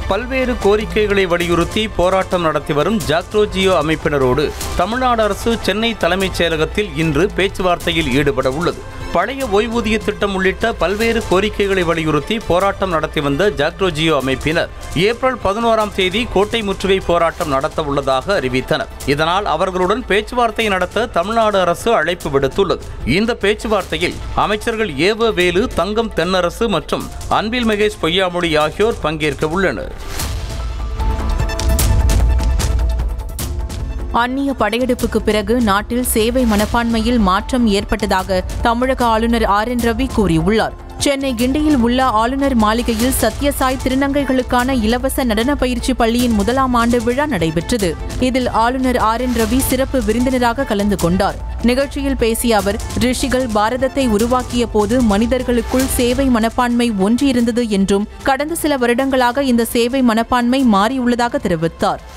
பல்வேறு கோரிக்கைகளை வலியுறுத்தி போராட்டம் நடத்தி வரும் ஜாக்டோஜியோ அமைப்பினரோடு தமிழ்நாடு அரசு சென்னை தலைமைச் செயலகத்தில் இன்று பேச்சுவார்த்தையில் ஈடுபட உள்ளது பழைய ஓய்வூதிய திட்டம் உள்ளிட்ட பல்வேறு கோரிக்கைகளை வலியுறுத்தி போராட்டம் நடத்தி வந்த ஜாக்டோஜியோ அமைப்பினர் ஏப்ரல் பதினோராம் தேதி கோட்டை முற்றுகை போராட்டம் நடத்த உள்ளதாக அறிவித்தனர் இதனால் அவர்களுடன் பேச்சுவார்த்தை நடத்த தமிழ்நாடு அரசு அழைப்பு விடுத்துள்ளது இந்த பேச்சுவார்த்தையில் அமைச்சர்கள் ஏவ வேலு தங்கம் தென்னரசு மற்றும் அன்பில் மகேஷ் பொய்யாமொழி ஆகியோர் பங்கேற்க உள்ளனர் அந்நிய படையெடுப்புக்கு பிறகு நாட்டில் சேவை மனப்பான்மையில் மாற்றம் ஏற்பட்டதாக தமிழக ஆளுநர் ஆர் என் ரவி கூறியுள்ளார் சென்னை கிண்டியில் உள்ள ஆளுநர் மாளிகையில் சத்யசாய் திருநங்கைகளுக்கான இலவச நடன பயிற்சி பள்ளியின் முதலாம் ஆண்டு விழா நடைபெற்றது இதில் ஆளுநர் ஆர் என் ரவி சிறப்பு விருந்தினராக கலந்து கொண்டார் நிகழ்ச்சியில் பேசிய அவர் ரிஷிகள் பாரதத்தை உருவாக்கிய போது மனிதர்களுக்குள் சேவை மனப்பான்மை ஒன்றியிருந்தது என்றும் கடந்த சில வருடங்களாக இந்த சேவை மனப்பான்மை மாறியுள்ளதாக தெரிவித்தார்